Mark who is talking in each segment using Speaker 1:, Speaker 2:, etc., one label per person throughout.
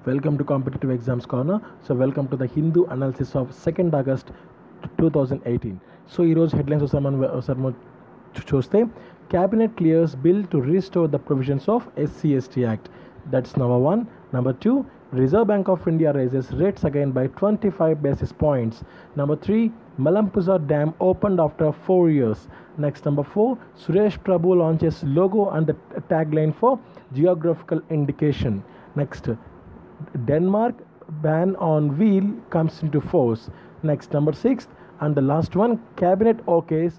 Speaker 1: Welcome to Competitive Exams Corner. So, welcome to the Hindu analysis of 2nd August 2018. So ఈరోజు headlines ఒకసారి మనం ఒకసారి మనం చూ- చూస్తే cabinet clears bill to restore the provisions of SC ST act that's number one number two reserve bank of India raises rates again by twenty five basis points number three Malampuzha Dam opened after four years. Next, number four, Suresh Prabhu launches logo and the tagline for geographical indication. Next, Denmark ban on wheel comes into force. Next, number six, and the last one, cabinet okays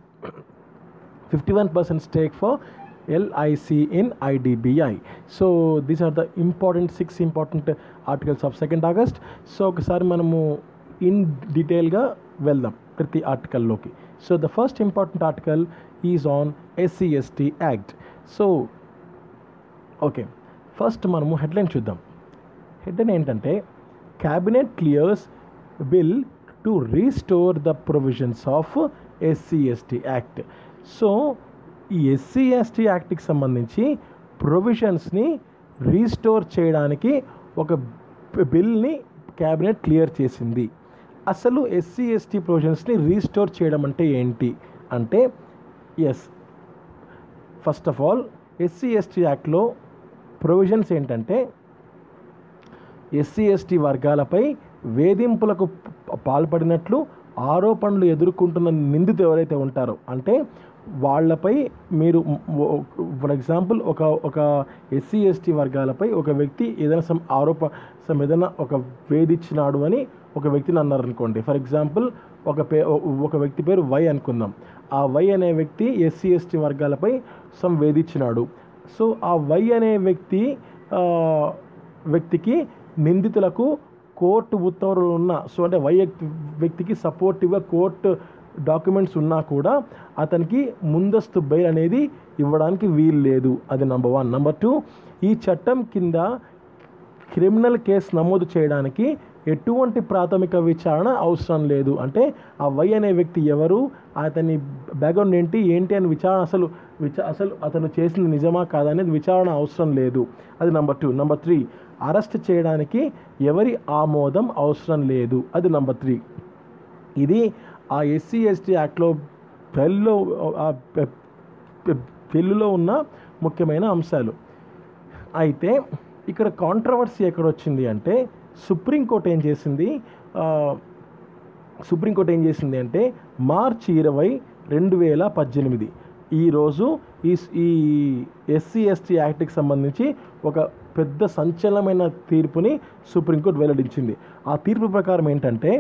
Speaker 1: 51% stake for LIC in IDBI. So these are the important six important articles of 2nd August. So ఒకసారి మనము in డీటెయిల్గా వెళ్దాం ప్రతి ఆర్టికల్లోకి so the first important article is on SC ST act so okay first మనము headline చూద్దాం headline ఏంటంటే cabinet clears bill to restore the provisions of SC ST act so ఈ ఎస్సీ ఎస్టీ యాక్ట్కి సంబంధించి ప్రొవిజన్స్ని రీస్టోర్ చేయడానికి ఒక బిల్ని క్యాబినెట్ క్లియర్ చేసింది అసలు ఎస్సీ ఎస్టీ ప్రొవిజన్స్ని రీస్టోర్ చేయడం అంటే ఏంటి అంటే yes first of all SC ST యాక్ట్లో ప్రొవిజన్స్ ఏంటంటే ఎస్సీ ఎస్టీ వర్గాలపై వేధింపులకు ప- పాల్పడినట్లు ఆరోపణలు ఎదుర్కొంటున్న నిందితులు ఎవరైతే ఉంటారో అంటే వాళ్ళపై మీరు ఫర్ ఎగ్జాంపుల్ ఒక ఒక ఎస్సీ ఎస్టీ వర్గాలపై ఒక వ్యక్తి ఏదైనా సమ్ ఆరోప సమ్ ఏదైనా ఒక వేధించినాడు అని ఒక వ్యక్తిని అన్నారు అనుకోండి ఫర్ ఎగ్జాంపుల్ ఒక పే ఒక వ్యక్తి పేరు వై అనుకుందాం ఆ వై అనే వ్యక్తి ఎస్సీ ఎస్టీ వర్గాలపై సమ్ వేధించినాడు సో ఆ వై అనే వ్యక్తి ఆ, వ్యక్తికి నిందితులకు కోర్టు ఉత్తర్వులు ఉన్న సో అంటే వై వ్యక్తికి సపోర్టివ్గా కోర్టు డాక్యుమెంట్స్ ఉన్నా కూడా అతనికి ముందస్తు బెయిల్ అనేది ఇవ్వడానికి వీలు లేదు అది నెంబర్ వన్ నెంబర్ టూ ఈ చట్టం కింద క్రిమినల్ కేసు నమోదు చేయడానికి ఎటువంటి ప్రాథమిక విచారణ అవసరం లేదు అంటే ఆ వై అనే వ్యక్తి ఎవరు అతని బ్యాక్గ్రౌండ్ ఏంటి ఏంటి అని విచారణ అసలు విచా అసలు అతను చేసింది నిజమా కాదా అనేది విచారణ అవసరం లేదు అది number two number three arrest చేయడానికి ఎవరి ఆమోదం అవసరం లేదు అది నెంబర్ త్రీ ఇది ఆ ఎస్సీ ఎస్టీ యాక్ట్లో పెళ్ళిలో ఆ పె- పె- పెళ్ళిలో ఉన్న ముఖ్యమైన అంశాలు అయితే ఇక్కడ కాంట్రవర్సీ ఎక్కడ వచ్చింది అంటే సుప్రీంకోర్టు ఏం చేసింది ఆ, సుప్రీంకోర్టు ఏం చేసింది అంటే మార్చి ఇరవై రెండు వేల పద్దెనిమిది ఈరోజు ఈ ఈ ఎస్సీ ఎస్టీ యాక్ట్కి సంబంధించి ఒక పెద్ద సంచలనమైన తీర్పుని సుప్రీంకోర్టు వెల్లడించింది ఆ తీర్పు ప్రకారం ఏంటంటే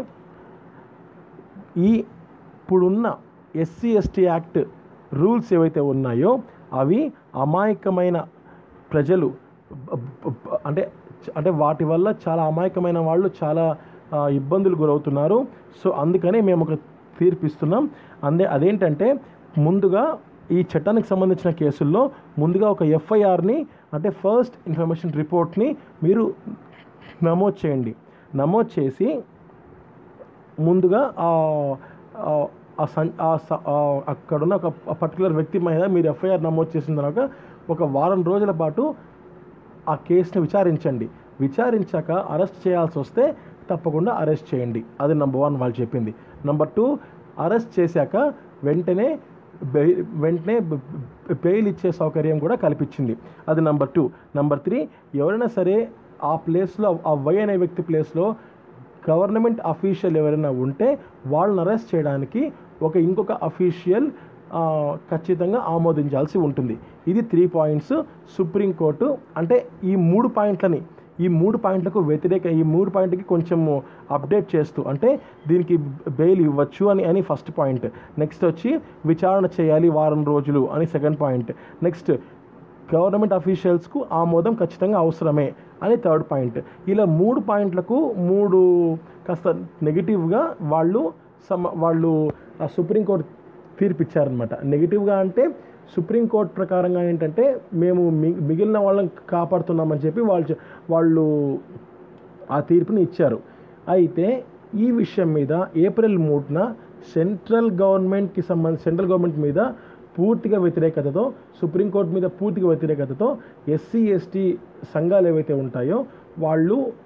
Speaker 1: ఈ ఇప్పుడున్న ఎస్సీ ఎస్టీ యాక్ట్ రూల్స్ ఏవైతే ఉన్నాయో అవి అమాయకమైన ప్రజలు బ- బ- బ- అంటే అంటే వాటి వల్ల చాలా అమాయకమైన వాళ్ళు చాలా ఆ, ఇబ్బందులు గురవుతున్నారు సో అందుకనే మేము ఒక తీర్పిస్తున్నాం అందే అదేంటంటే ముందుగా ఈ చట్టానికి సంబంధించిన కేసుల్లో ముందుగా ఒక ఎఫ్ఐఆర్ని అంటే ఫస్ట్ ఇన్ఫర్మేషన్ రిపోర్ట్ని మీరు నమోదు చేయండి నమోదు చేసి ముందుగా ఆ ఆ- ఆ సం ఆ స- ఆ అక్కడున్న ఒక పర్టికులర్ వ్యక్తి మీద మీరు ఎఫ్ఐఆర్ నమోదు చేసిన తర్వాత ఒక వారం రోజుల పాటు ఆ కేసుని విచారించండి విచారించాక అరెస్ట్ చేయాల్సి వస్తే తప్పకుండా అరెస్ట్ చేయండి అది నెంబర్ వన్ వాళ్ళు చెప్పింది నెంబర్ టూ అరెస్ట్ చేశాక వెంటనే బెయి వెంటనే బె- బె- బెయిల్ ఇచ్చే సౌకర్యం కూడా కల్పించింది అది నెంబర్ టూ నెంబర్ త్రీ ఎవరైనా సరే ఆ ప్లేస్లో ఆ వై అనే వ్యక్తి ప్లేస్లో గవర్నమెంట్ అఫీషియల్ ఎవరైనా ఉంటే వాళ్ళని అరెస్ట్ చేయడానికి ఒక ఇంకొక అఫీషియల్ ఖచ్చితంగా ఆమోదించాల్సి ఉంటుంది ఇది త్రీ పాయింట్స్ సుప్రీంకోర్టు అంటే ఈ మూడు పాయింట్లని ఈ మూడు పాయింట్లకు వ్యతిరేక ఈ మూడు పాయింట్కి కొంచెం అప్డేట్ చేస్తూ అంటే దీనికి బెయిల్ ఇవ్వచ్చు అని అని ఫస్ట్ పాయింట్ నెక్స్ట్ వచ్చి విచారణ చేయాలి వారం రోజులు అని సెకండ్ పాయింట్ నెక్స్ట్ గవర్నమెంట్ అఫీషియల్స్కు ఆమోదం ఖచ్చితంగా అవసరమే అని థర్డ్ పాయింట్ ఇలా మూడు పాయింట్లకు మూడు కాస్త నెగిటివ్గా వాళ్ళు సమ వాళ్ళు ఆ సుప్రీంకోర్టు తీర్పు ఇచ్చారనమాట నెగిటివ్గా అంటే సుప్రీంకోర్టు ప్రకారంగా ఏంటంటే మేము మి మిగిలిన వాళ్ళని కాపాడుతున్నామని చెప్పి వాళ్ళు చె- వాళ్ళు ఆ తీర్పుని ఇచ్చారు అయితే ఈ విషయం మీద ఏప్రిల్ మూడున సెంట్రల్ గవర్నమెంట్కి సంబంధించి సెంట్రల్ గవర్నమెంట్ మీద పూర్తిగా వ్యతిరేకతతో సుప్రీంకోర్టు మీద పూర్తిగా వ్యతిరేకతతో ఎస్సీ ఎస్టీ సంఘాలు ఏవైతే ఉంటాయో వాళ్ళు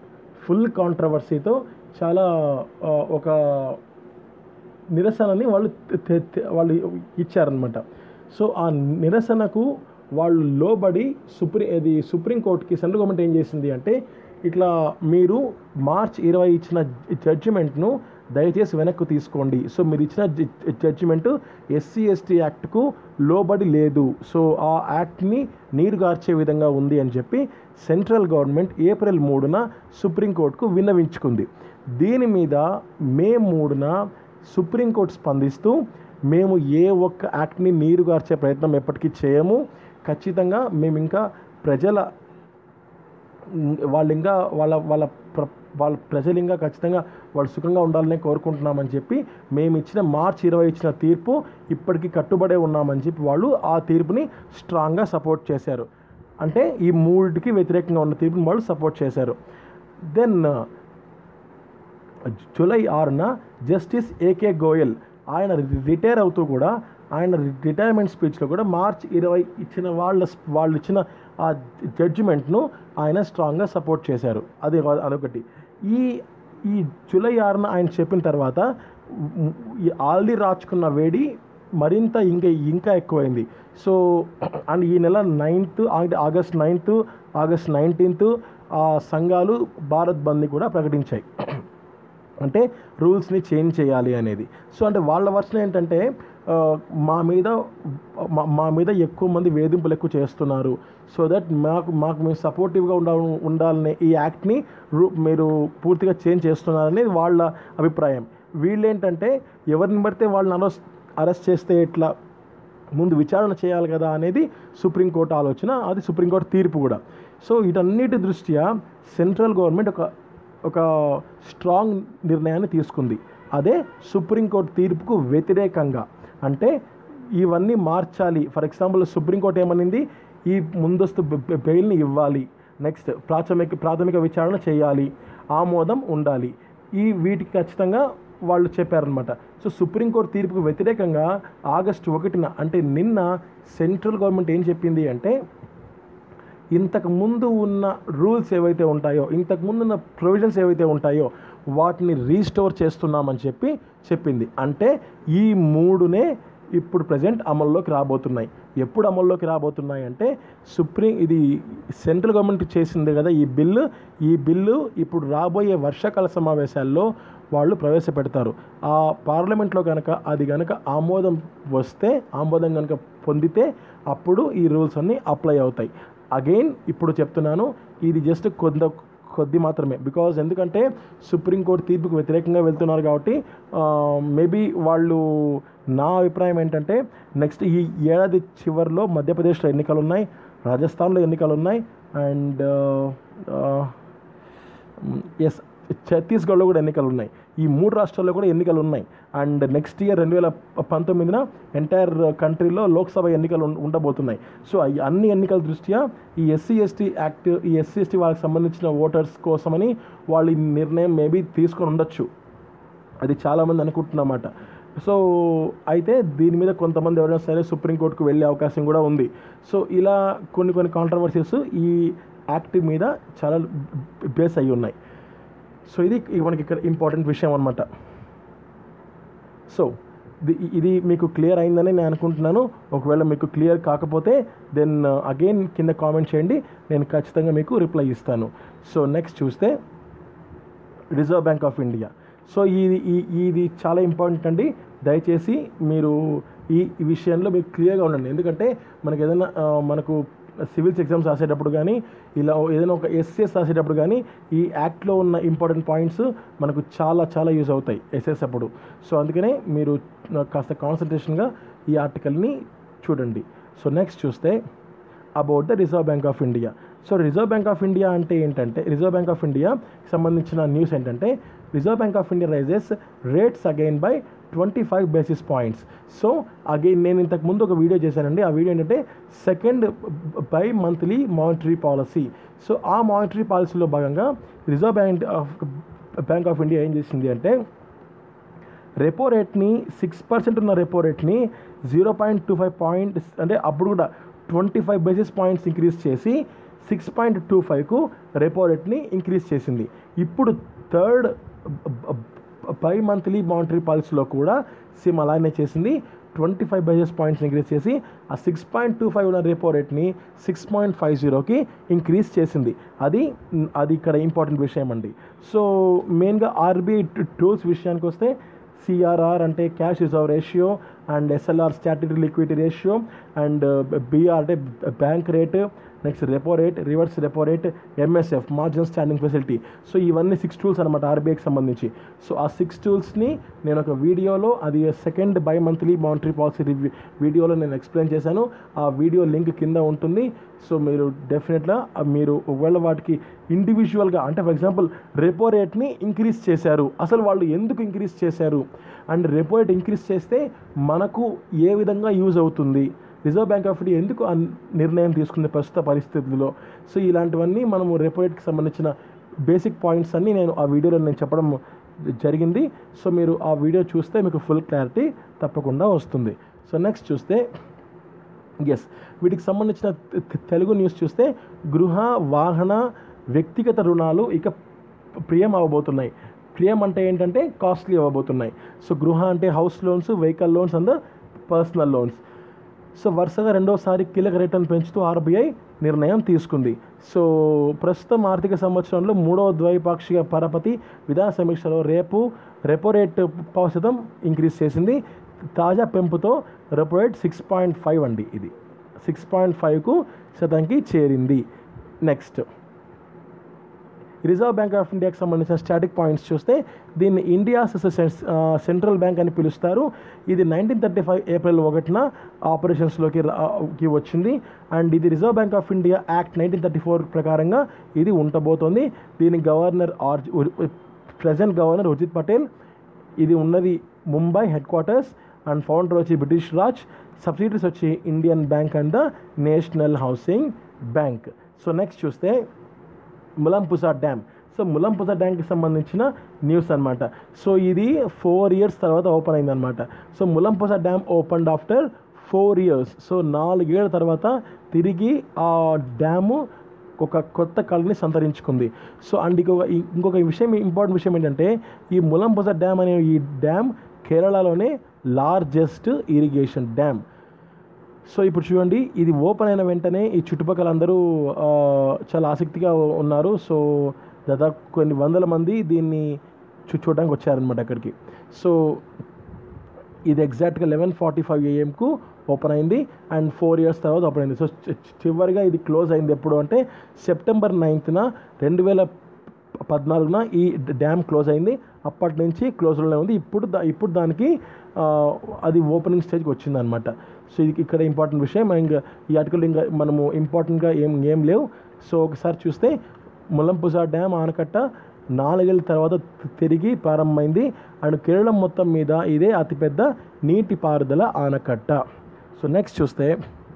Speaker 1: ఫుల్ కాంట్రవర్సీతో చాలా ఆ, ఒక నిరసనని వాళ్ళు తె- తె- వాళ్ళు ఇచ్చారనమాట సో ఆ నిరసనకు వాళ్ళు లోబడి సుప్రీం ఇది సుప్రీంకోర్టుకి సెంట్రల్ గవర్నమెంట్ ఏం చేసింది అంటే ఇట్లా మీరు మార్చ్ ఇరవై ఇచ్చిన జడ్జిమెంట్ను దయచేసి వెనక్కు తీసుకోండి సో మీరు ఇచ్చిన జడ్జిమెంట్ ఎస్సీ ఎస్టీ యాక్ట్కు లోబడి లేదు సో ఆ యాక్ట్ని నీరుగార్చే విధంగా ఉంది అని చెప్పి సెంట్రల్ గవర్నమెంట్ ఏప్రిల్ మూడున సుప్రీంకోర్టుకు విన్నవించుకుంది దీని మీద మే మూడున సుప్రీంకోర్టు స్పందిస్తూ మేము ఏ ఒక్క యాక్ట్ని నీరుగార్చే ప్రయత్నం ఎప్పటికీ చేయము ఖచ్చితంగా మేము ఇంకా ప్రజల వాళ్ళు ఇంకా వాళ్ళ వాళ్ళ ప్ర వాళ్ళ ప్రజలు ఇంకా ఖచ్చితంగా వాళ్ళు సుఖంగా ఉండాలని కోరుకుంటున్నామని చెప్పి మేము ఇచ్చిన మార్చ్ ఇరవై ఇచ్చిన తీర్పు ఇప్పటికీ కట్టుబడే ఉన్నామని చెప్పి వాళ్ళు ఆ తీర్పుని స్ట్రాంగ్గా సపోర్ట్ చేశారు అంటే ఈ మూడిటికి వ్యతిరేకంగా ఉన్న తీర్పుని వాళ్ళు సపోర్ట్ చేశారు దెన్ జూలై ఆరున జస్టిస్ ఏకే గోయల్ ఆయన రిటైర్ అవుతూ కూడా ఆయన రిటైర్మెంట్ స్పీచ్లో కూడా మార్చ్ ఇరవై ఇచ్చిన వాళ్ళ వాళ్ళు ఇచ్చిన ఆ జడ్జిమెంట్ను ఆయన స్ట్రాంగ్గా సపోర్ట్ చేశారు అది అదొకటి ఈ ఈ జూలై ఆరున ఆయన చెప్పిన తర్వాత ఈ ఆల్రెడీ రాచుకున్న వేడి మరింత ఇంకా ఇంకా ఎక్కువైంది సో అండ్ ఈ నెల ninth August ninth August nineteenth ఆ సంఘాలు భారత్ బంద్ని కూడా ప్రకటించాయి అంటే రూల్స్ని చేంజ్ చేయాలి అనేది సో అంటే వాళ్ళ వర్షన్ ఏంటంటే ఆ, మా మీద మా- మా మీద ఎక్కువ మంది వేధింపులు ఎక్కువ చేస్తున్నారు సో దట్ మాకు మాకు మేము సపోర్టివ్గా ఉండ ఉండాలనే ఈ యాక్ట్ని రూ మీరు పూర్తిగా చేంజ్ చేస్తున్నారనేది వాళ్ళ అభిప్రాయం వీళ్ళేంటంటే ఎవరిని పడితే వాళ్ళని అరెస్ట్ అరెస్ట్ చేస్తే ఎట్లా ముందు విచారణ చేయాలి కదా అనేది సుప్రీంకోర్టు ఆలోచన అది సుప్రీంకోర్టు తీర్పు కూడా సో వీటన్నిటి దృష్ట్యా సెంట్రల్ గవర్నమెంట్ ఒక ఒక స్ట్రాంగ్ నిర్ణయాన్ని తీసుకుంది అదే సుప్రీంకోర్టు తీర్పుకు వ్యతిరేకంగా అంటే ఇవన్నీ మార్చాలి ఫర్ ఎగ్జాంపుల్ సుప్రీంకోర్టు ఏమనింది ఈ ముందస్తు బె- బె- బెయిల్ని ఇవ్వాలి నెక్స్ట్ ప్రాథమిక ప్రాథమిక విచారణ చేయాలి ఆమోదం ఉండాలి ఈ వీటికి ఖచ్చితంగా వాళ్ళు చెప్పారనమాట సో సుప్రీంకోర్టు తీర్పుకు వ్యతిరేకంగా ఆగస్టు ఒకటిన అంటే నిన్న సెంట్రల్ గవర్నమెంట్ ఏం చెప్పింది అంటే ఇంతకు ముందు ఉన్న రూల్స్ ఏవైతే ఉంటాయో ఇంతకు ముందు ఉన్న ప్రొవిజన్స్ ఏవైతే ఉంటాయో వాటిని రీస్టోర్ చేస్తున్నామని చెప్పి చెప్పింది అంటే ఈ మూడునే ఇప్పుడు ప్రజెంట్ అమల్లోకి రాబోతున్నాయి ఎప్పుడు అమల్లోకి రాబోతున్నాయి అంటే సుప్రీం ఇది సెంట్రల్ గవర్నమెంట్ చేసింది కదా ఈ బిల్లు ఈ బిల్లు ఇప్పుడు రాబోయే వర్షాకాల సమావేశాల్లో వాళ్ళు ప్రవేశపెడతారు ఆ పార్లమెంట్లో కనుక అది కనుక ఆమోదం వస్తే ఆమోదం కనుక పొందితే అప్పుడు ఈ రూల్స్ అన్నీ అప్లై అవుతాయి అగైన్ ఇప్పుడు చెప్తున్నాను ఇది జస్ట్ కొంత కొద్ది మాత్రమే బికాజ్ ఎందుకంటే సుప్రీంకోర్టు తీర్పుకు వ్యతిరేకంగా వెళ్తున్నారు కాబట్టి మేబీ వాళ్ళు నా అభిప్రాయం ఏంటంటే నెక్స్ట్ ఈ ఏడాది చివరిలో మధ్యప్రదేశ్లో ఎన్నికలు ఉన్నాయి రాజస్థాన్లో ఎన్నికలు ఉన్నాయి అండ్ ఎస్ ఛత్తీస్గఢ్లో కూడా ఎన్నికలు ఉన్నాయి ఈ మూడు రాష్ట్రాల్లో కూడా ఎన్నికలు ఉన్నాయి అండ్ నెక్స్ట్ ఇయర్ రెండు వేల పంతొమ్మిదిన ఎంటైర్ కంట్రీలో లోక్సభ ఎన్నికలు ఉం- ఉండబోతున్నాయి సో ఈ అన్ని ఎన్నికల దృష్ట్యా ఈ ఎస్సీ ఎస్టీ యాక్ట్ ఈ ఎస్సీ ఎస్టీ వాళ్ళకి సంబంధించిన ఓటర్స్ కోసమని వాళ్ళు ఈ నిర్ణయం మేబీ తీసుకొని ఉండొచ్చు అది చాలామంది అనుకుంటున్నమాట సో అయితే దీని మీద కొంతమంది ఎవరైనా సరే సుప్రీంకోర్టుకు వెళ్ళే అవకాశం కూడా ఉంది సో ఇలా కొన్ని కొన్ని కాంట్రవర్సీస్ ఈ యాక్ట్ మీద చాలా బేస్ అయి ఉన్నాయి సో ఇది మనకి ఇక్కడ ఇంపార్టెంట్ విషయం అనమాట సో ఇది ఇది మీకు క్లియర్ అయిందని నేను అనుకుంటున్నాను ఒకవేళ మీకు క్లియర్ కాకపోతే దెన్ అగైన్ కింద కామెంట్ చేయండి నేను ఖచ్చితంగా మీకు రిప్లై ఇస్తాను సో నెక్స్ట్ చూస్తే reserve bank of India so ఇది ఈ- ఇది చాలా ఇంపార్టెంట్ అండి దయచేసి మీరు ఈ ఈ విషయంలో మీరు క్లియర్గా ఉండండి ఎందుకంటే మనకి ఏదైనా ఆ, మనకు సివిల్స్ ఎగ్జామ్స్ రాసేటప్పుడు కానీ ఇలా ఏదైనా ఒక ఎస్ఎస్ రాసేటప్పుడు కానీ ఈ యాక్ట్లో ఉన్న ఇంపార్టెంట్ పాయింట్స్ మనకు చాలా చాలా యూజ్ అవుతాయి ఎస్ఎస్ అప్పుడు సో అందుకనే మీరు కాస్త కాన్సన్ట్రేషన్గా ఈ ఆర్టికల్ని చూడండి సో నెక్స్ట్ చూస్తే about the reserve bank of India so reserve bank of India అంటే ఏంటంటే రిజర్వ్ బ్యాంక్ ఆఫ్ ఇండియా సంబంధించిన న్యూస్ ఏంటంటే reserve bank of India raises rates again by twenty five basis points so again నేను ఇంతకు ముందు ఒక video చేశానండి ఆ వీడియో ఏంటంటే second bimonthly monetary policy so ఆ మానిటరీ పాలసీలో భాగంగా reserve bank of bank of India ఏం చేసింది అంటే రెపో రేట్ని సిక్స్ పర్సెంట్ ఉన్న రెపో రేట్ని zero point two five point అంటే అప్పుడు కూడా twenty five basis points increase చేసి సిక్స్ పాయింట్ టూ ఫైవ్కు రెపో రేట్ని ఇంక్రీజ్ చేసింది ఇప్పుడు థర్డ్ బై మంత్లీ మానిటరీ పాలసీలో కూడా సేమ్ అలానే చేసింది twenty five basis points increase చేసి ఆ సిక్స్ పాయింట్ టూ ఫైవ్ ఉన్న రెపో రేట్ని సిక్స్ పాయింట్ ఫైవ్ జీరోకి ఇంక్రీజ్ చేసింది అది అది ఇక్కడ ఇంపార్టెంట్ విషయం అండి సో మెయిన్గా ఆర్బీఐ టూల్స్ విషయానికి వస్తే సిఆర్ఆర్ అంటే cash reserve ratio and SLR statutory liquidity ratio and BR అంటే bank rate next repo rate reverse repo rate MSF marginal standing facility so ఇవన్నీ సిక్స్ టూల్స్ అనమాట ఆర్బీఐకి సంబంధించి సో ఆ సిక్స్ టూల్స్ని నేను ఒక వీడియోలో అది second bimonthly monetary policy review వీడియోలో నేను ఎక్స్ప్లెయిన్ చేశాను ఆ వీడియో లింక్ కింద ఉంటుంది సో మీరు డెఫినెట్గా మీరు ఒకవేళ వాటికి ఇండివిజువల్గా అంటే ఫర్ ఎగ్జాంపుల్ రెపో రేట్ని ఇంక్రీజ్ చేశారు అసలు వాళ్ళు ఎందుకు ఇంక్రీజ్ చేశారు అండ్ రెపో రేట్ ఇంక్రీజ్ చేస్తే మనకు ఏ విధంగా యూజ్ అవుతుంది రిజర్వ్ బ్యాంక్ ఆఫ్ ఇండియా ఎందుకు ఆ నిర్ణయం తీసుకుంది ప్రస్తుత పరిస్థితుల్లో సో ఇలాంటివన్నీ మనము రెపో రేట్కి సంబంధించిన బేసిక్ పాయింట్స్ అన్నీ నేను ఆ వీడియోలో నేను చెప్పడం జరిగింది సో మీరు ఆ వీడియో చూస్తే మీకు ఫుల్ క్లారిటీ తప్పకుండా వస్తుంది సో నెక్స్ట్ చూస్తే ఎస్ వీటికి సంబంధించిన తె- తెలుగు న్యూస్ చూస్తే గృహ వాహన వ్యక్తిగత రుణాలు ఇక ప్రియం అవ్వబోతున్నాయి ప్రియం అంటే ఏంటంటే కాస్ట్లీ అవ్వబోతున్నాయి సో గృహ అంటే house loans vehicle loans and personal loans so వరుసగా రెండోసారి కీలక రేట్లను పెంచుతూ ఆర్బీఐ నిర్ణయం తీసుకుంది సో ప్రస్తుతం ఆర్థిక సంవత్సరంలో మూడవ ద్వైపాక్షిక పరపతి విధాన సమీక్షలో రేపు రెపో రేట్ పావు శాతం ఇంక్రీజ్ చేసింది తాజా పెంపుతో repo rate six point five అండి ఇది సిక్స్ పాయింట్ ఫైవ్కు శాతంకి చేరింది నెక్స్ట్ రిజర్వ్ బ్యాంక్ ఆఫ్ ఇండియాకి సంబంధించిన స్టాటిక్ పాయింట్స్ చూస్తే దీన్ని ఇండియా సెంట్రల్ బ్యాంక్ అని పిలుస్తారు ఇది నైన్టీన్ థర్టీ ఫైవ్ ఏప్రిల్ ఒకటిన ఆపరేషన్స్లోకి రా- కి వచ్చింది అండ్ ఇది reserve bank of India act nineteen thirty four ప్రకారంగా ఇది ఉండబోతోంది దీని governor or present governor Urjit Patel ఇది ఉన్నది Mumbai headquarters and founder వచ్చి బ్రిటిష్ రాజ్ సబ్సిడీస్ వచ్చి Indian bank and the national housing bank so next చూస్తే ములంపుసా డ్యామ్ సో ములంపుసా డ్యామ్కి సంబంధించిన న్యూస్ అనమాట సో ఇది ఫోర్ ఇయర్స్ తర్వాత ఓపెన్ అయిందనమాట so Malampuzha dam opened after four years so నాలుగేళ్ల తర్వాత తిరిగి ఆ డ్యాము ఒక కొత్త కళని సంతరించుకుంది సో అండ్ ఇంకొక ఇంకొక విషయం ఇంపార్టెంట్ విషయం ఏంటంటే ఈ ములంపుస డ్యామ్ అనే ఈ డ్యామ్ కేరళలోనే లార్జెస్ట్ ఇరిగేషన్ డ్యామ్ సో ఇప్పుడు చూడండి ఇది ఓపెన్ అయిన వెంటనే ఈ చుట్టుపక్కల అందరూ ఆ, చాలా ఆసక్తిగా ఉన్నారు సో దాదాపు కొన్ని వందల మంది దీన్ని చూ చూడడానికి వచ్చారనమాట అక్కడికి సో ఇది ఎగ్జాక్ట్గా లెవెన్ ఫార్టీ ఫైవ్ ఏఎంకు ఓపెన్ అయింది అండ్ ఫోర్ ఇయర్స్ తర్వాత ఓపెన్ అయింది సో చి- చి- చివరిగా ఇది క్లోజ్ అయింది ఎప్పుడు అంటే సెప్టెంబర్ నైన్త్న రెండు వేల పద్నాలుగున ఈ డ్యామ్ క్లోజ్ అయింది అప్పటి నుంచి క్లోజ్లోనే ఉంది ఇప్పుడు దా ఇప్పుడు దానికి ఆ, అది ఓపెనింగ్ స్టేజ్కి వచ్చిందనమాట సో ఇది ఇక్కడ ఇంపార్టెంట్ విషయం ఇంకా ఈ ఆర్టికల్ ఇంకా మనము ఇంపార్టెంట్గా ఏం ఏం లేవు సో ఒకసారి చూస్తే ములంపుజా డ్యామ్ ఆనకట్ట నాలుగేళ్ళ తర్వాత తి- తిరిగి ప్రారంభమైంది అండ్ కేరళం మొత్తం మీద ఇదే అతిపెద్ద నీటిపారుదల ఆనకట్ట సో నెక్స్ట్ చూస్తే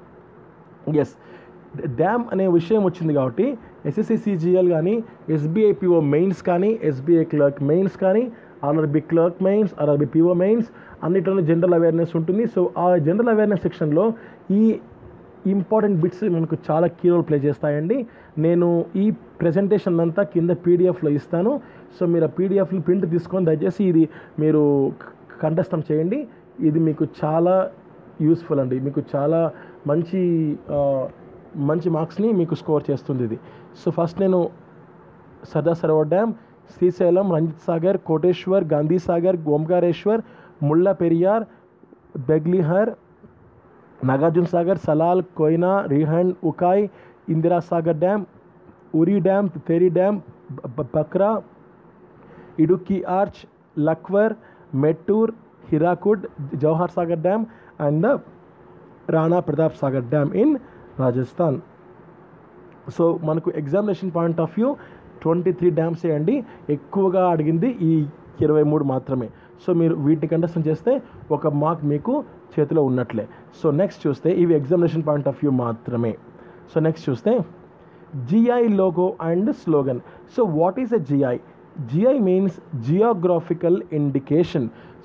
Speaker 1: ఎస్ డ్యామ్ అనే విషయం వచ్చింది కాబట్టి ఎస్ఎస్సి సిజిఎల్ కానీ ఎస్బీఐ పిఓ మెయిన్స్ కానీ ఎస్బీఐ క్లర్క్ మెయిన్స్ కానీ RRB clerk mains RRB PO mains అన్నిట్లోనే జనరల్ అవేర్నెస్ ఉంటుంది సో ఆ జనరల్ అవేర్నెస్ సెక్షన్లో ఈ ఇంపార్టెంట్ బిట్స్ మనకు చాలా కీ రోల్ ప్లే చేస్తాయండి నేను ఈ ప్రెజెంటేషన్ అంతా కింద పీడిఎఫ్లో ఇస్తాను సో మీరు ఆ పీడిఎఫ్ని ప్రింట్ తీసుకొని దయచేసి ఇది మీరు కంఠస్థం చేయండి ఇది మీకు చాలా యూస్ఫుల్ అండి మీకు చాలా మంచి ఆ, మంచి మార్క్స్ని మీకు స్కోర్ చేస్తుంది ఇది సో ఫస్ట్ నేను Sardar Sarovar dam Srisailam Ranjit Sagar Koteshwar Gandhi Sagar Omkareshwar Mullaperiyar Baglihar Nagarjuna Sagar Salal Koyna Rihand Ukai Indira Sagar dam Uri dam Tehri dam బ- బ- Bhakra Idukki arch Lakhwar Mettur Hirakud Jawahar Sagar dam and the Rana Pratap Sagar dam in Rajasthan so మనకు examination point of view twenty three dams అండి ఎక్కువగా అడిగింది ఈ ఇరవై మూడు మాత్రమే సో మీరు వీటిని కంటెస్టం చేస్తే ఒక మార్క్ మీకు చేతిలో ఉన్నట్లే సో నెక్స్ట్ చూస్తే ఇవి ఎగ్జామినేషన్ పాయింట్ ఆఫ్ వ్యూ మాత్రమే సో నెక్స్ట్ చూస్తే GI logo and slogan so what is a GI GI means geographical indication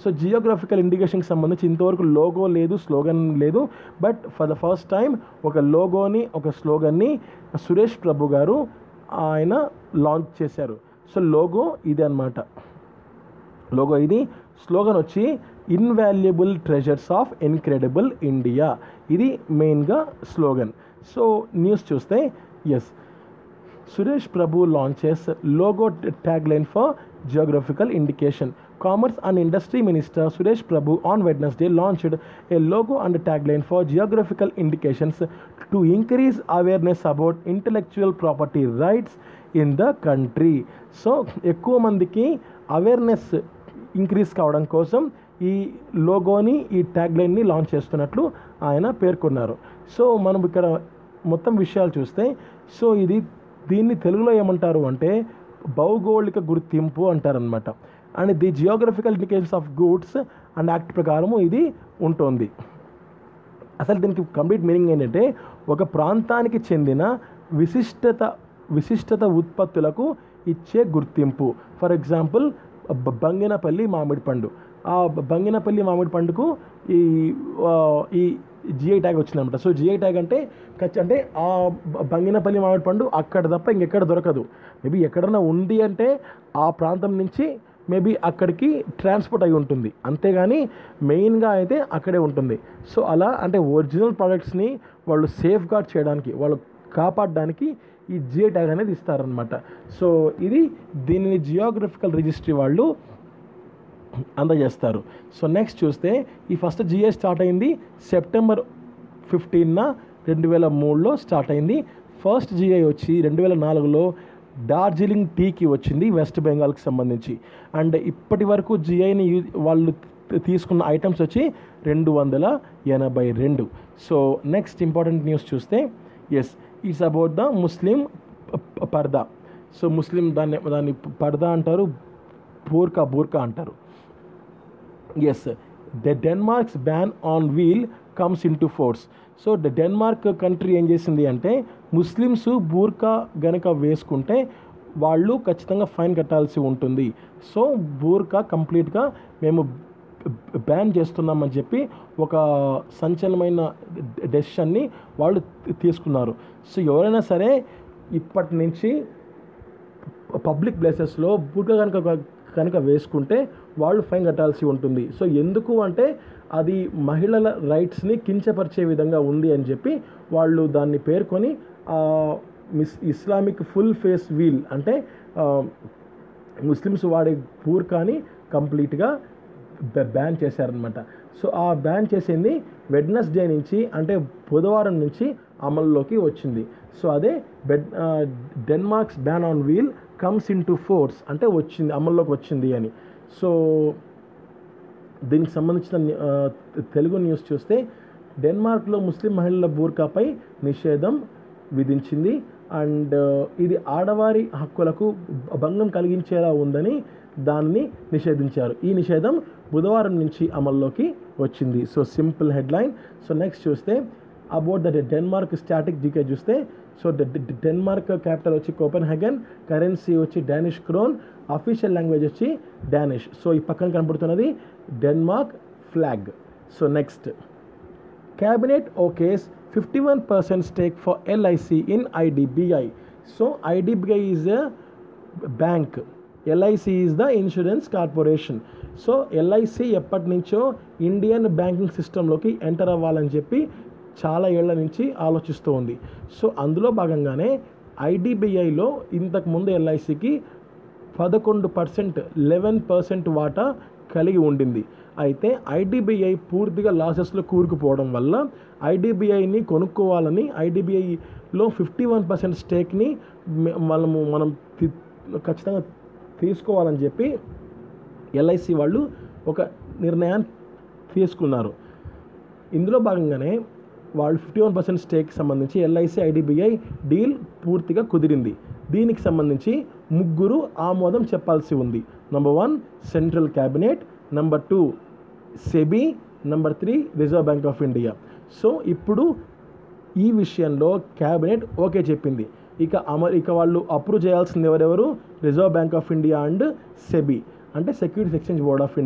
Speaker 1: so geographical ఇండికేషన్కి సంబంధించి ఇంతవరకు లోగో లేదు స్లోగన్ లేదు but for the first time ఒక లోగోని ఒక స్లోగన్ని సురేష్ ప్రభు గారు ఆయన లాంచ్ చేశారు సో లోగో ఇది అన్నమాట లోగో ఇది స్లోగన్ వచ్చి invaluable treasures of incredible India ఇది మెయిన్గా స్లోగన్ సో న్యూస్ చూస్తే yes Suresh Prabhu launches logo tag line for geographical indication. Commerce and Industry Minister Suresh Prabhu on Wednesday launched a logo and tagline for geographical indications to increase awareness about intellectual property rights in the country. So ఎక్కువ మందికి awareness increase కావడం కోసం ఈ లోగోని ఈ ట్యాగ్లైన్ని launch చేస్తున్నట్లు ఆయన పేర్కొన్నారు so మనం ఇక్కడ మొత్తం విషయాలు చూస్తే సో ఇది దీన్ని తెలుగులో ఏమంటారు అంటే భౌగోళిక గుర్తింపు అంటారనమాట and the geographical indications of goods and act ప్రకారము ఇది ఉంటుంది అసలు దీనికి కంప్లీట్ మీనింగ్ ఏంటంటే ఒక ప్రాంతానికి చెందిన విశిష్టత విశిష్టత ఉత్పత్తులకు ఇచ్చే గుర్తింపు ఫర్ ఎగ్జాంపుల్ బ- బంగినపల్లి మామిడి పండు ఆ బ- బంగినపల్లి మామిడి పండుకు ఈ ఆ, ఈ జిఐ ట్యాగ్ వచ్చిందన్నమాట సో జిఐ ట్యాగ్ అంటే ఖచ్చి అంటే ఆ బ- బంగినపల్లి మామిడి పండు అక్కడ తప్ప ఇంకెక్కడ దొరకదు మేబీ ఎక్కడన్నా ఉంది అంటే ఆ ప్రాంతం నుంచి మేబీ అక్కడికి ట్రాన్స్పోర్ట్ అయి ఉంటుంది అంతేగాని మెయిన్గా అయితే అక్కడే ఉంటుంది సో అలా అంటే ఒరిజినల్ ప్రోడక్ట్స్ని వాళ్ళు సేఫ్ గార్డ్ చేయడానికి వాళ్ళు కాపాడడానికి ఈ జిఐ ట్యాగ్ అనేది ఇస్తారనమాట సో ఇది దీనిని జియోగ్రఫికల్ రిజిస్ట్రీ వాళ్ళు అందజేస్తారు సో నెక్స్ట్ చూస్తే ఈ ఫస్ట్ జిఐ స్టార్ట్ అయింది సెప్టెంబర్ ఫిఫ్టీన్న రెండు వేల మూడులో స్టార్ట్ అయింది ఫస్ట్ జిఐ వచ్చి రెండు వేల నాలుగులో డార్జిలింగ్ టీకి వచ్చింది వెస్ట్ బెంగాల్కి సంబంధించి అండ్ ఇప్పటి వరకు జిఐని వాళ్ళు తీ- తీసుకున్న ఐటమ్స్ వచ్చి రెండు వందల ఎనభై రెండు సో నెక్స్ట్ ఇంపార్టెంట్ న్యూస్ చూస్తే yes it's about the Muslim ప- పర్దా సో ముస్లిం దాన్ని దాన్ని పర్దా అంటారు బూర్కా బూర్కా అంటారు yes the Denmark's ban on veil comes into force so the Denmark country ఏం చేసింది అంటే ముస్లిమ్స్ బూర్కా గనక వేసుకుంటే వాళ్ళు ఖచ్చితంగా ఫైన్ కట్టాల్సి ఉంటుంది సో బూర్కా కంప్లీట్గా మేము బ్యాన్ చేస్తున్నామని చెప్పి ఒక సంచలనమైన డెసిషన్ని వాళ్ళు తీసుకున్నారు సో ఎవరైనా సరే ఇప్పటి నుంచి పబ్లిక్ ప్లేసెస్లో బుర్కా కనుక కనుక వేసుకుంటే వాళ్ళు ఫైన్ కట్టాల్సి ఉంటుంది సో ఎందుకు అంటే అది మహిళల రైట్స్ని కించపరిచే విధంగా ఉంది అని చెప్పి వాళ్ళు దాన్ని పేర్కొని ఆ, మిస్ ఇస్లామిక్ ఫుల్ ఫేస్ వీల్ అంటే ఆ, ముస్లిమ్స్ వాడే బూర్కాని కంప్లీట్గా బ్యా- బ్యాన్ చేశారనమాట సో ఆ బ్యాన్ చేసింది వెడ్నెస్డే నుంచి అంటే బుధవారం నుంచి అమల్లోకి వచ్చింది సో అదే బెడ్ ఆ, Denmark's ban on veil comes into force అంటే వచ్చింది అమల్లోకి వచ్చింది అని సో దీనికి సంబంధించిన ఆ, తెలుగు న్యూస్ చూస్తే డెన్మార్క్లో ముస్లిం మహిళల బూర్కాపై నిషేధం విధించింది అండ్ ఇది ఆడవారి హక్కులకు భంగం కలిగించేలా ఉందని దాన్ని నిషేధించారు ఈ నిషేధం బుధవారం నుంచి అమల్లోకి వచ్చింది so simple headline so next చూస్తే about the Denmark static GK చూస్తే సో డెన్మార్క్ క్యాపిటల్ వచ్చి కోపెన్ హెగన్ కరెన్సీ వచ్చి డానిష్ క్రోన్ అఫీషియల్ లాంగ్వేజ్ వచ్చి డానిష్ సో ఈ పక్కన కనపడుతున్నది Denmark flag so next Cabinet okays 51% stake for LIC in IDBI. So IDBI is a bank. LIC is the insurance corporation so LIC ఎప్పటి నుంచో Indian banking సిస్టంలోకి enter అవ్వాలని చెప్పి చాలా ఏళ్ల నుంచి ఆలోచిస్తూ ఉంది సో అందులో భాగంగానే ఐడిబిఐలో ఇంతకుముందు ఎల్ఐసికి పదకొండు పర్సెంట్ లెవెన్ పర్సెంట్ వాటా కలిగి ఉండింది అయితే ఐడిబిఐ పూర్తిగా లాసెస్లో కూరుకుపోవడం వల్ల ఐడిబిఐని కొనుక్కోవాలని ఐడిబిఐలో ఫిఫ్టీ వన్ పర్సెంట్ స్టేక్ని మనము మనం తి- ఖచ్చితంగా తీసుకోవాలని చెప్పి ఎల్ఐసి వాళ్ళు ఒక నిర్ణయాన్ని తీసుకున్నారు ఇందులో భాగంగానే వాళ్ళు ఫిఫ్టీ వన్ పర్సెంట్ స్టేక్ సంబంధించి ఎల్ఐసి ఐడిబిఐ డీల్ పూర్తిగా కుదిరింది దీనికి సంబంధించి ముగ్గురు ఆమోదం చెప్పాల్సి ఉంది number one central cabinet number two SEBI number three reserve bank of India so ఇప్పుడు ఈ విషయంలో క్యాబినెట్ ఓకే చెప్పింది ఇక అమలు ఇక వాళ్ళు అప్రూవ్ చేయాల్సింది ఎవరెవరు reserve bank of India and SEBI అంటే securities exchange board of India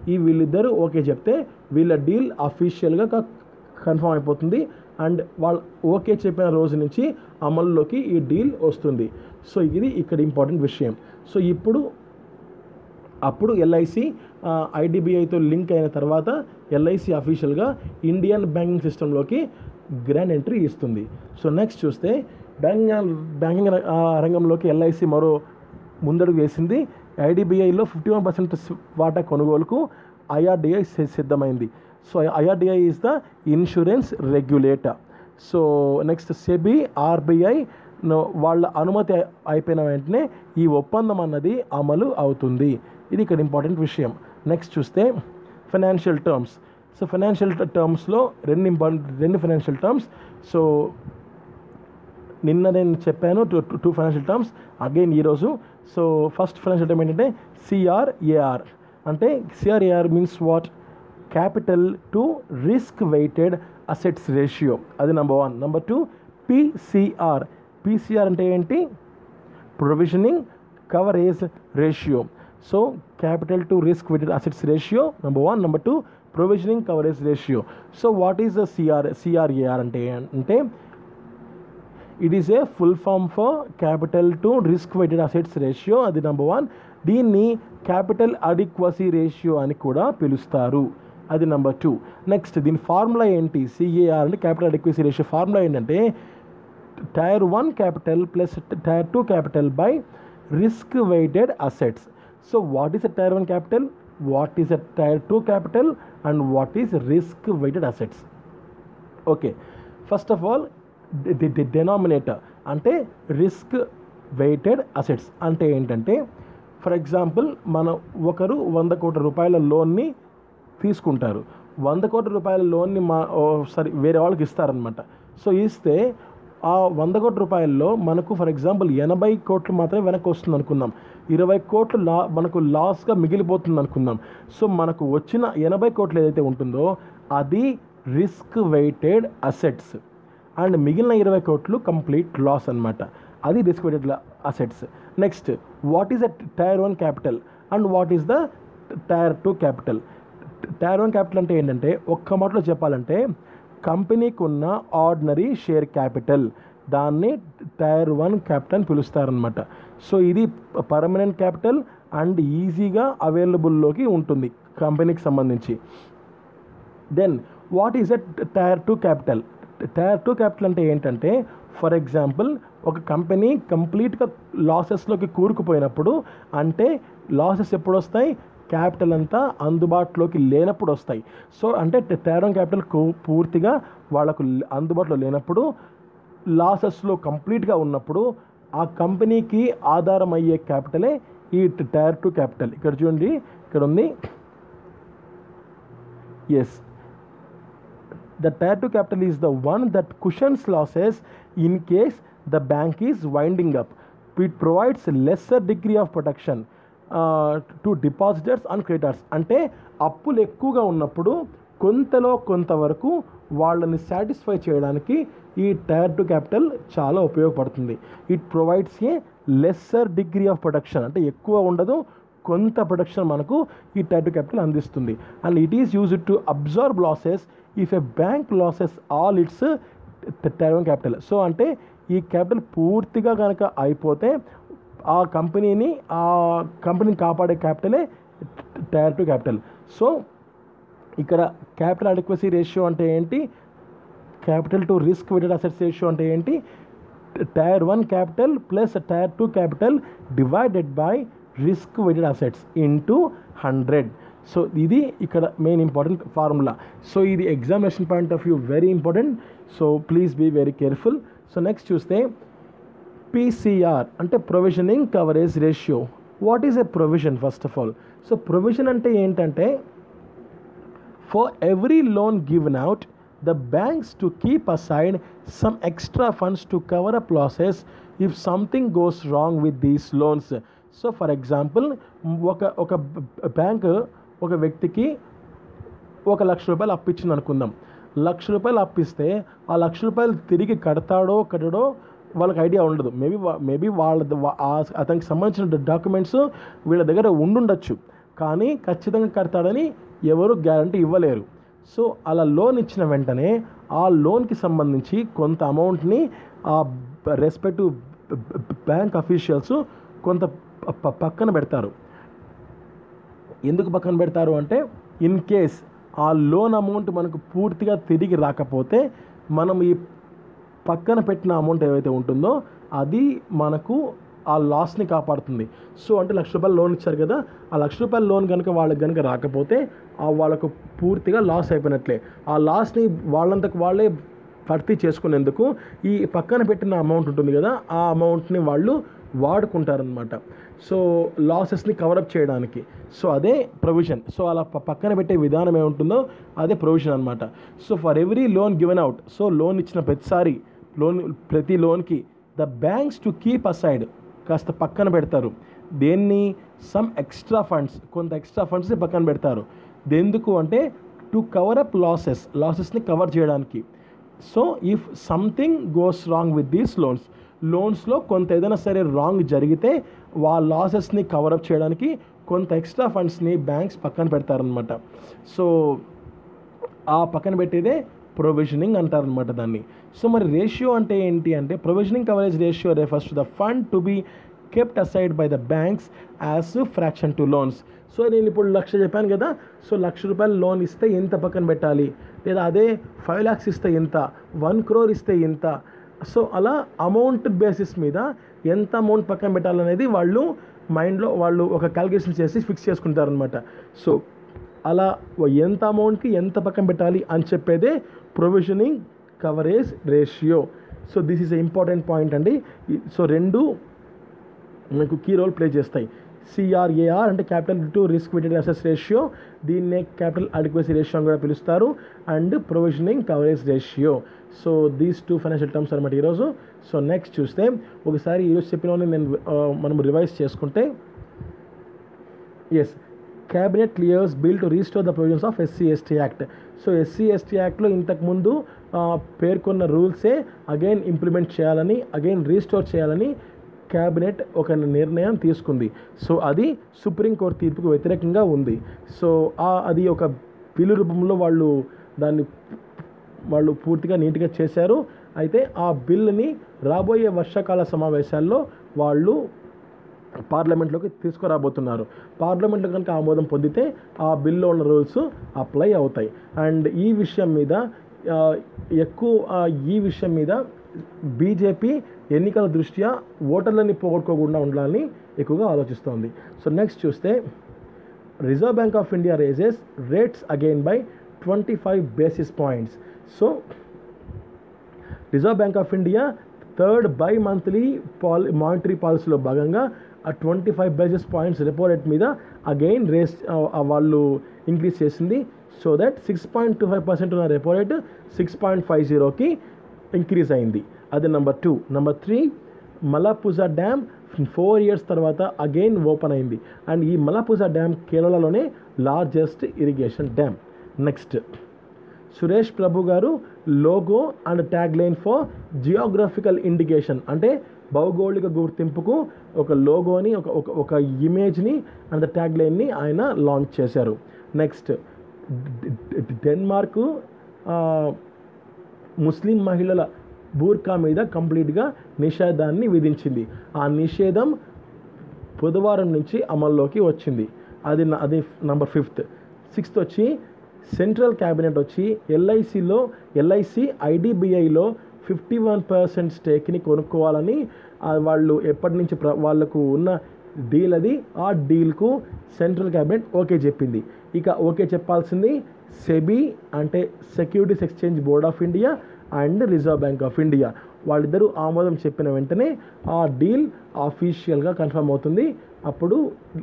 Speaker 1: ఈ వీళ్ళిద్దరూ ఓకే చెప్తే వీళ్ళ డీల్ అఫీషియల్గా కన్ఫర్మ్ అయిపోతుంది అండ్ వాళ్ళు ఓకే చెప్పిన రోజు నుంచి అమల్లోకి ఈ డీల్ వస్తుంది సో ఇది ఇక్కడ ఇంపార్టెంట్ విషయం సో ఇప్పుడు అప్పుడు ఎల్ఐసి ఐడిబిఐతో లింక్ అయిన తర్వాత ఎల్ఐసి అఫీషియల్గా ఇండియన్ బ్యాంకింగ్ సిస్టంలోకి గ్రాండ్ ఎంట్రీ ఇస్తుంది సో నెక్స్ట్ చూస్తే బ్యాంకింగ్ బ్యాంకింగ్ ర- ఆ, రంగంలోకి ఎల్ఐసి మరో ముందడుగు వేసింది ఐడిబిఐలో ఫిఫ్టీ వన్ పర్సెంట్ వాటా కొనుగోలుకు ఐఆర్డిఐ సిద్ధమైంది so IRDI is the insurance regulator so next SEBI RBI వాళ్ళ అనుమతి అయి- అయిపోయిన వెంటనే ఈ ఒప్పందం అన్నది అమలు అవుతుంది ఇది ఇక్కడ ఇంపార్టెంట్ విషయం నెక్స్ట్ చూస్తే ఫైనాన్షియల్ టర్మ్స్ సో ఫైనాన్షియల్ టర్మ్స్లో రెండు ఇంపార్టెంట్ రెండు ఫైనాన్షియల్ టర్మ్స్ సో నిన్న నేను చెప్పాను two two financial terms again ఈరోజు సో ఫస్ట్ ఫైనాన్షియల్ టర్మ్ ఏంటంటే సిఆర్ఏఆర్ అంటే CRAR means what capital to risk weighted assets ratio అది number one number two PCR PCR అంటే ఏంటి provisioning coverage ratio so capital to risk weighted assets ratio number one number two provisioning coverage ratio so what is the CR CRAR అంటే అంటే it is a full form for capital to risk weighted assets ratio అది number one దీన్ని capital adequacy ratio అని కూడా పిలుస్తారు అది number two next దీని formula ఏంటి సిఏఆర్ అంటే క్యాపిటల్ అడిక్వసీ రేషియో ఫార్ములా ఏంటంటే tier one capital plus tier two capital by risk weighted assets so what is a tier one capital what is a tier two capital and what is risk weighted assets okay first of all denominator అంటే risk weighted assets అంటే ఏంటంటే for example మన ఒకరు వంద కోట్ల రూపాయల లోన్ని తీసుకుంటారు వంద కోట్ల రూపాయల లోన్ని మా ఓ, సరే వేరే వాళ్ళకి ఇస్తారనమాట సో ఇస్తే ఆ వంద కోట్ల రూపాయల్లో మనకు ఫర్ ఎగ్జాంపుల్ ఎనభై కోట్లు మాత్రమే వెనక్కి వస్తుంది అనుకుందాం ఇరవై కోట్లు లా మనకు లాస్గా మిగిలిపోతుంది అనుకుందాం సో మనకు వచ్చిన ఎనభై కోట్లు ఏదైతే ఉంటుందో అది రిస్క్ వెయిటెడ్ అసెట్స్ అండ్ మిగిలిన ఇరవై కోట్లు కంప్లీట్ లాస్ అన్నమాట అది risk weighted assets next what is the tier one capital and what is the tier two capital tier one capital అంటే ఏంటంటే ఒక్క మాటలో చెప్పాలంటే కంపెనీకి ఉన్న ఆర్డినరీ షేర్ క్యాపిటల్ దాన్ని టైర్ వన్ క్యాపిటల్ అని పిలుస్తారనమాట సో ఇది పర్మనెంట్ క్యాపిటల్ అండ్ ఈజీగా అవైలబుల్లోకి ఉంటుంది కంపెనీకి సంబంధించి then what is a tier two capital tier two capital అంటే ఏంటంటే ఫర్ ఎగ్జాంపుల్ ఒక కంపెనీ కంప్లీట్గా లాసెస్లోకి కూరుకుపోయినప్పుడు అంటే లాసెస్ ఎప్పుడు వస్తాయి క్యాపిటల్ అంతా అందుబాటులోకి లేనప్పుడు వస్తాయి సో అంటే టైర్ వన్ క్యాపిటల్ పూర్తిగా వాళ్ళకు అందుబాటులో లేనప్పుడు లాసెస్లో కంప్లీట్గా ఉన్నప్పుడు ఆ కంపెనీకి ఆధారం అయ్యే క్యాపిటలే ఈ టైర్ టూ క్యాపిటల్ ఇక్కడ చూడండి ఇక్కడ ఉంది yes the tier 2 capital is the one that cushions losses in case the bank is winding up it provides lesser degree of protection uh, to depositors and creditors అంటే అప్పులు ఎక్కువగా ఉన్నప్పుడు కొంతలో కొంతవరకు వాళ్ళని సాటిస్ఫై చేయడానికి ఈ టైర్ టు క్యాపిటల్ చాలా ఉపయోగపడుతుంది it provides a lesser degree of protection అంటే ఎక్కువ ఉండదు కొంత ప్రొటెక్షన్ మనకు ఈ టైర్ టు క్యాపిటల్ అందిస్తుంది and it is used to absorb losses if a bank loses all its tier one capital so అంటే ఈ క్యాపిటల్ పూర్తిగా కనుక అయిపోతే ఆ కంపెనీని ఆ కంపెనీని కాపాడే క్యాపిటలే టైర్ టు క్యాపిటల్ సో ఇక్కడ క్యాపిటల్ అడిక్వసీ రేషియో అంటే ఏంటి capital to risk weighted assets ratio అంటే ఏంటి tier one capital plus tier two capital divided by risk weighted assets into hundred so ఇది ఇక్కడ మెయిన్ ఇంపార్టెంట్ ఫార్ములా సో ఇది examination point of view very important so please be very careful so next చూస్తే PCR అంటే provisioning coverage ratio what is a provision first of all so provision అంటే ఏంటంటే For every loan given out, the banks to keep aside some extra funds to cover up losses if something goes wrong with these loans. So for example ఒక ఒక bank ఒక వ్యక్తికి ఒక లక్ష రూపాయలు అప్పిచ్చింది అనుకుందాం లక్ష రూపాయలు అప్పిస్తే ఆ లక్ష రూపాయలు తిరిగి కడతాడో కట్టడో వాళ్ళకి ఐడియా ఉండదు మేబీ మేబీ వాళ్ళ ద- వా- ఆ- అతనికి సంబంధించిన డాక్యుమెంట్స్ వీళ్ళ దగ్గర ఉండుండొచ్చు కానీ ఖచ్చితంగా కడతాడని ఎవరు గ్యారంటీ ఇవ్వలేరు సో అలా లోన్ ఇచ్చిన వెంటనే ఆ లోన్కి సంబంధించి కొంత అమౌంట్ని ఆ రెస్పెక్టివ్ బ్యాంక్ అఫీషియల్స్ కొంత ప- ప- పక్కన పెడతారు ఎందుకు పక్కన పెడతారు అంటే ఇన్ కేస్ ఆ లోన్ అమౌంట్ మనకు పూర్తిగా తిరిగి రాకపోతే మనం ఈ పక్కన పెట్టిన అమౌంట్ ఏవైతే ఉంటుందో అది మనకు ఆ లాస్ని కాపాడుతుంది సో అంటే లక్ష రూపాయలు లోన్ ఇచ్చారు కదా ఆ లక్ష రూపాయల లోన్ కనుక వాళ్ళకి కనుక రాకపోతే ఆ వాళ్ళకు పూర్తిగా లాస్ అయిపోయినట్లే ఆ లాస్ని వాళ్ళంతకు వాళ్ళే భర్తీ చేసుకునేందుకు ఈ పక్కన పెట్టిన అమౌంట్ ఉంటుంది కదా ఆ అమౌంట్ని వాళ్ళు వాడుకుంటారనమాట సో లాసెస్ని కవరప్ చేయడానికి సో అదే ప్రొవిజన్ సో అలా ప- పక్కన పెట్టే విధానం ఏముంటుందో అదే ప్రొవిజన్ అనమాట so for every loan given out so loan ఇచ్చిన ప్రతిసారి లోన్ ప్రతి లోన్కి the banks to keep aside కాస్త పక్కన పెడతారు దేన్ని సమ్ ఎక్స్ట్రా ఫండ్స్ కొంత ఎక్స్ట్రా ఫండ్స్ని పక్కన పెడతారు ఎందుకు అంటే టు కవర్ అప్ లాసెస్ లాసెస్ని కవర్ చేయడానికి so if something goes wrong with these loans లోన్స్లో కొంత ఏదైనా సరే రాంగ్ జరిగితే వా లాసెస్ని కవరప్ చేయడానికి కొంత ఎక్స్ట్రా ఫండ్స్ని బ్యాంక్స్ పక్కన పెడతారనమాట సో ఆ పక్కన పెట్టేదే ప్రొవిజనింగ్ అంటారనమాట దాన్ని సో మరి రేషియో అంటే ఏంటి అంటే provisioning coverage ratio refers to the fund to be kept aside by the banks as fraction to loans so నేను ఇప్పుడు లక్ష చెప్పాను కదా సో లక్ష రూపాయలు లోన్ ఇస్తే ఎంత పక్కన పెట్టాలి లేదా అదే ఫైవ్ ల్యాక్స్ ఇస్తే ఎంత వన్ క్రోర్ ఇస్తే ఎంత సో అలా అమౌంట్ బేసిస్ మీద ఎంత అమౌంట్ పక్కన పెట్టాలనేది వాళ్ళు మైండ్లో వాళ్ళు ఒక క్యాలిక్యులేషన్ చేసి ఫిక్స్ చేసుకుంటారనమాట సో అలా ఎంత అమౌంట్కి ఎంత పక్కన పెట్టాలి అని చెప్పేదే provisioning coverage ratio so this is a important point అండి ఈ- సో రెండు మనకు కీ రోల్ ప్లే చేస్తాయి సిఆర్ఏఆర్ అంటే క్యాపిటల్ టు రిస్క్ వెయిటెడ్ అసెస్ రేషియో దీన్నే క్యాపిటల్ అడిక్వసీ రేషియో అని కూడా పిలుస్తారు and provisioning coverage ratio so these two financial terms అనమాట ఈరోజు సో నెక్స్ట్ చూస్తే ఒకసారి ఈరోజు చెప్పిన నేను ఆ, మనం రివైజ్ చేసుకుంటే as cabinet clears bill to restore the provisions of SC ST act so SC ST యాక్ట్లో ఇంతకుముందు ఆ, పేర్కొన్న రూల్సే అగైన్ ఇంప్లిమెంట్ చేయాలని అగైన్ రీస్టోర్ చేయాలని క్యాబినెట్ ఒక నిర్ణయం తీసుకుంది సో అది సుప్రీంకోర్టు తీర్పుకు వ్యతిరేకంగా ఉంది సో ఆ అది ఒక బిల్లు రూపంలో వాళ్ళు దాన్ని వాళ్ళు పూర్తిగా నీట్గా చేశారు అయితే ఆ బిల్లుని రాబోయే వర్షాకాల సమావేశాల్లో వాళ్ళు పార్లమెంట్లోకి తీసుకురాబోతున్నారు పార్లమెంట్లో కనుక ఆమోదం పొందితే ఆ బిల్లో ఉన్న రూల్స్ అప్లై అవుతాయి అండ్ ఈ విషయం మీద ఆ, ఎక్కువ ఆ, ఈ విషయం మీద బీజేపీ ఎన్నికల దృష్ట్యా ఓటర్లని పోగొట్టుకోకుండా ఉండాలని ఎక్కువగా ఆలోచిస్తోంది సో నెక్స్ట్ చూస్తే reserve bank of India raises rates again by twenty five basis points so reserve bank of India third bi monthly పాల్ మానిటరీ పాలసీలో భాగంగా ఆ twenty five basis points repo rate మీద అగైన్ రేస్ వాళ్ళు increase చేసింది so that six point two five percent ఉన్న repo rate six point five జీరోకి increase అయింది అది number two number three Malampuzha dam four years తర్వాత అగైన్ ఓపెన్ అయింది and ఈ మలపుజా డ్యామ్ కేరళలోనే largest irrigation dam next Suresh Prabhu గారు logo and tag line for geographical indication అంటే భౌగోళిక గుర్తింపుకు ఒక లోగోని ఒక ఒక ఒక ఇమేజ్ని అండ్ ట్యాగ్ లైన్ని ఆయన లాంచ్ చేశారు నెక్స్ట్ డెన్మార్క్ ఆ, ముస్లిం మహిళల బూర్కా మీద కంప్లీట్గా నిషేధాన్ని విధించింది ఆ నిషేధం బుధవారం నుంచి అమల్లోకి వచ్చింది అది న- అది నంబర్ ఫిఫ్త్ సిక్స్త్ వచ్చి సెంట్రల్ క్యాబినెట్ వచ్చి ఎల్ఐసిలో ఎల్ఐసి ఐడిబిఐలో ఫిఫ్టీ వన్ పర్సెంట్ స్టేక్ని కొనుక్కోవాలని ఆ, వాళ్ళు ఎప్పటి నుంచి ప్ర వాళ్ళకు ఉన్న డీల్ అది ఆ డీల్కు సెంట్రల్ క్యాబినెట్ ఓకే చెప్పింది ఇక ఓకే చెప్పాల్సింది సెబీ అంటే securities exchange board of India and Reserve bank of India వాళ్ళిద్దరూ ఆమోదం చెప్పిన వెంటనే ఆ డీల్ అఫీషియల్గా కన్ఫర్మ్ అవుతుంది అప్పుడు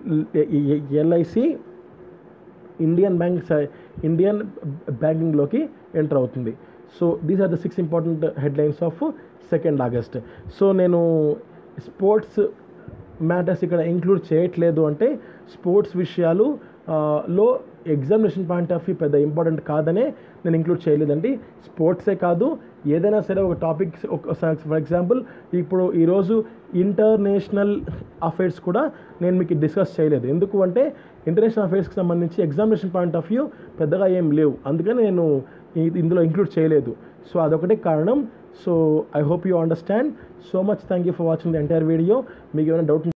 Speaker 1: ఎల్ఐసి ఇండియన్ బ్యాంక్ ఇండియన్ బ్యాంకింగ్లోకి ఎంటర్ అవుతుంది so these are the six important headlines of second August so నేను స్పోర్ట్స్ మ్యాటర్స్ ఇక్కడ ఇంక్లూడ్ చేయట్లేదు అంటే స్పోర్ట్స్ విషయాలు ఆ, లో ఎగ్జామినేషన్ పాయింట్ ఆఫ్ వ్యూ పెద్ద ఇంపార్టెంట్ కాదనే నేను ఇంక్లూడ్ చేయలేదండి స్పోర్ట్సే కాదు ఏదైనా సరే ఒక టాపిక్ ఫర్ ఎగ్జాంపుల్ ఇప్పుడు ఈరోజు ఇంటర్నేషనల్ అఫైర్స్ కూడా నేను మీకు డిస్కస్ చేయలేదు ఎందుకు అంటే ఇంటర్నేషనల్ అఫైర్స్కి సంబంధించి ఎగ్జామినేషన్ పాయింట్ ఆఫ్ వ్యూ పెద్దగా ఏం లేవు అందుకని నేను ఈ- ఇందులో ఇంక్లూడ్ చేయలేదు సో అదొకటే కారణం so I hope you understand so much thank you for watching the entire video మీకు ఏమైనా డౌట్